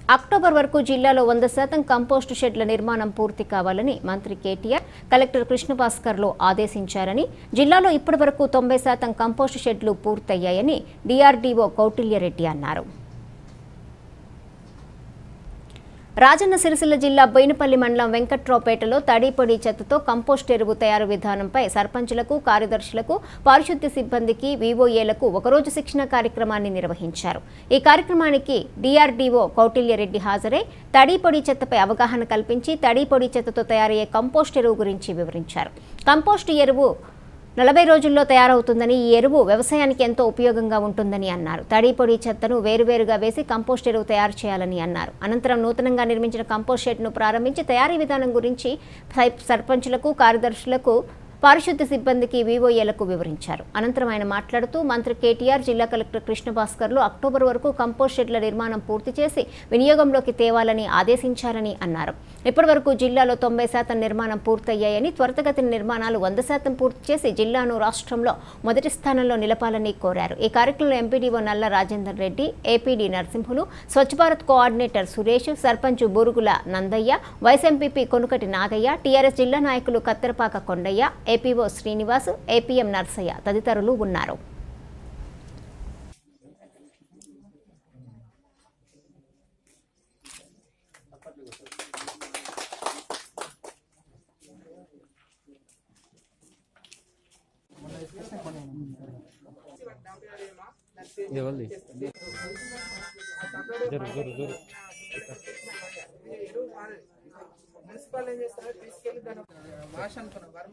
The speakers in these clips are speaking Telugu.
అక్టోబర్ వరకు జిల్లాలో వంద శాతం కంపోస్టు షెడ్ల నిర్మాణం పూర్తి కావాలని మంత్రి కేటీఆర్ కలెక్టర్ కృష్ణభాస్కర్లు ఆదేశించారని జిల్లాలో ఇప్పటి వరకు తొంభై శాతం కంపోస్టు షెడ్లు పూర్తయ్యాయని డీఆర్డీఓ కౌటిల్యరెడ్డి అన్నారు రాజన్న సిరిసిల్ల జిల్లా బోయినపల్లి మండలం వెంకట్రావుపేటలో తడిపొడి చెత్తతో కంపోస్ట్ ఎరువు తయారు విధానంపై సర్పంచులకు కార్యదర్శులకు పారిశుద్ధ్య సిబ్బందికి వివోఏలకు ఒకరోజు శిక్షణ కార్యక్రమాన్ని నిర్వహించారు ఈ కార్యక్రమానికి డీఆర్డీఓ కౌటిల్యరెడ్డి హాజరై తడిపొడి చెత్తపై అవగాహన కల్పించి తడిపొడి చెత్తతో తయారయ్యే కంపోస్ట్ ఎరువు గురించి వివరించారు కంపోస్ట్ ఎరువు నలభై రోజుల్లో తయారవుతుందని ఈ ఎరువు వ్యవసాయానికి ఎంతో ఉపయోగంగా ఉంటుందని అన్నారు తడి పొడి చెత్తను వేరువేరుగా వేసి కంపోస్ట్ ఎరువు తయారు చేయాలని అన్నారు అనంతరం నూతనంగా నిర్మించిన కంపోస్ట్ షెడ్ను ప్రారంభించి తయారీ విధానం గురించి సై- సర్పంచులకు కార్యదర్శులకు పారిశుద్ధ్య సిబ్బందికి వివోఏలకు వివరించారు అనంతరం ఆయన మాట్లాడుతూ మంత్రి కేటీఆర్ జిల్లా కలెక్టర్ కృష్ణభాస్కర్లు అక్టోబర్ వరకు కంపోస్ట్ షెడ్ల నిర్మాణం పూర్తి చేసి వినియోగంలోకి తేవాలని ఆదేశించారని అన్నారు ఇప్పటి వరకు జిల్లాలో తొంభై శాతం నిర్మాణం పూర్తయ్యాయని త్వరితగతిన నిర్మాణాలు వంద శాతం పూర్తి చేసి జిల్లాను రాష్ట్రంలో మొదటి స్థానంలో నిలపాలని కోరారు ఈ కార్యక్రమంలో MPDO Nalla Rajender Reddy APD Narasimhulu Swachh Bharat coordinator Suresh sarpanch Burugula Nandaiah vice MPP Konukati Nagaiah TRS జిల్లా నాయకులు కత్తెరపాక కొండయ్య ఏపీఓ శ్రీనివాస్ ఏపీఎం నర్సయ్య తదితరులు ఉన్నారు ఎవరిది జరు జరు జరు మున్సిపల్ ఏం చేస్తారు తీసుకెళ్లి దాని భాష అనుకున్నా వర్మ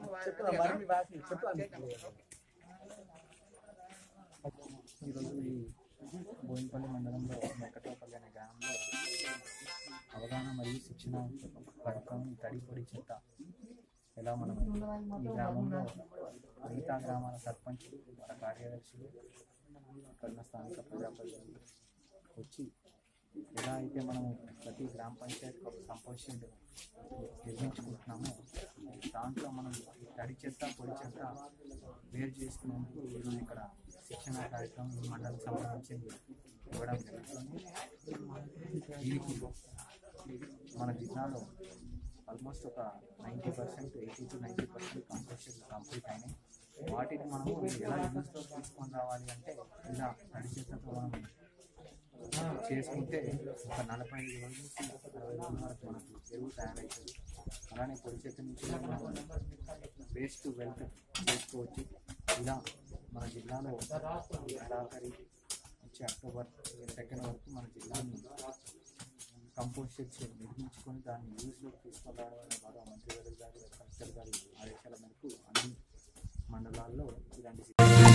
ఈరోజు ఈ బోయినపల్లి మండలంలో వెంకటరావుపల్లి అనే గ్రామంలో అవగాహన మరియు శిక్షణ కార్యక్రమం తడి పొడి చెత్త ఎలా మనం ఈ గ్రామంలో మిగతా గ్రామాల సర్పంచులు వాళ్ళ కార్యదర్శులు అక్కడున్న స్థానిక ప్రజాప్రతినిధులు వచ్చి ఎలా అయితే మనము ప్రతి గ్రామ పంచాయతీ ఒక కంపోస్ట్ షెడ్ నిర్మించుకుంటున్నామో దాంట్లో మనం ఈ తడి చెత్త పొడి చెత్త వేరు చేసుకునేందుకు ఈరోజు ఇక్కడ శిక్షణ కార్యక్రమం ఈ మండలం సంబంధించింది ఇవ్వడం జరుగుతుంది దీనికి మన జిల్లాలో ఆల్మోస్ట్ ఒక ninety percent eighty to ninety percent compost complete అయినాయి వాటిని మనము ఎలా యూస్లో తీసుకొని రావాలి అంటే ఇలా తడి చెత్తతో మనం చేసుకుంటే ఒక నలభై ఐదు రోజుల నుంచి అరవై రోజుల వరకు మనకు ఎరువు తయారవుతుంది అలానే పొడి చెత్త నుంచి మనం వేస్ట్ వెల్త్ చేసుకోవచ్చు ఇలా మన జిల్లాలో నెలాఖరి వచ్చే అక్టోబర్ సెకండ్ వరకు మన జిల్లాని కంపోస్ట్ షెడ్స్ నిర్మించుకొని దాన్ని యూస్లోకి తీసుకొని రావడం అనే బాగా మంత్రి గారి గారు కలెక్టర్ గారి ఆదేశాల మేరకు అన్ని మండలాల్లో ఇలాంటి